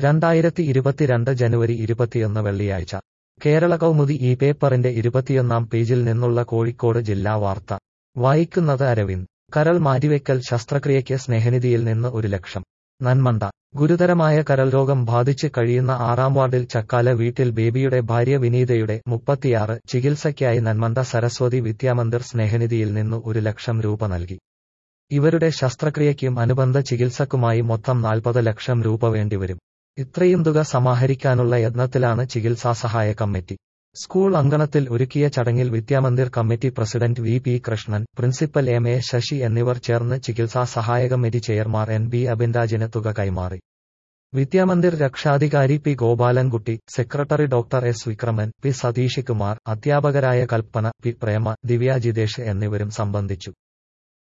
രണ്ടായിരത്തി ഇരുപത്തിരണ്ട് ജനുവരി ഇരുപത്തിയൊന്ന് വെള്ളിയാഴ്ച കേരള കൗമുദി ഈ പേപ്പറിന്റെ ഇരുപത്തിയൊന്നാം പേജിൽ നിന്നുള്ള കോഴിക്കോട് ജില്ലാ വാർത്ത വായിക്കുന്നത് അരവിന്ദ് കരൾ മാറ്റിവെക്കൽ ശസ്ത്രക്രിയയ്ക്ക് സ്നേഹനിധിയിൽ നിന്ന് ഒരു ലക്ഷം നന്മണ്ട ഗുരുതരമായ കരൾ രോഗം ബാധിച്ച് കഴിയുന്ന ആറാം വാർഡിൽ ചക്കാല വീട്ടിൽ ബേബിയുടെ ഭാര്യ വിനീതയുടെ മുപ്പത്തിയാറ് ചികിത്സയ്ക്കായി നന്മണ്ട സരസ്വതി വിദ്യാമന്ദിർ സ്നേഹനിധിയിൽ നിന്നു ഒരു ലക്ഷം രൂപ നൽകി ഇവരുടെ ശസ്ത്രക്രിയയ്ക്കും അനുബന്ധ ചികിത്സക്കുമായി മൊത്തം നാൽപ്പത് ലക്ഷം രൂപ വേണ്ടിവരും ഇത്രയും തുക സമാഹരിക്കാനുള്ള യത്നത്തിലാണ് ചികിത്സാ സഹായ കമ്മിറ്റി സ്കൂൾ അങ്കണത്തിൽ ഒരുക്കിയ ചടങ്ങിൽ Vidyamandir committee president V P Krishnan principal M A Sasi എന്നിവർ ചേർന്ന് ചികിത്സാ സഹായ കമ്മിറ്റി ചെയർമാൻ എൻ ബി അബിൻരാജിന് തുക കൈമാറി വിദ്യാമന്ദിർ രക്ഷാധികാരി P Gopalankutty secretary doctor S Vikraman P Satheesh Kumar അധ്യാപകരായ കൽപ്പന പി പ്രേമ ദിവ്യ ജിതേഷ് എന്നിവരും സംബന്ധിച്ചു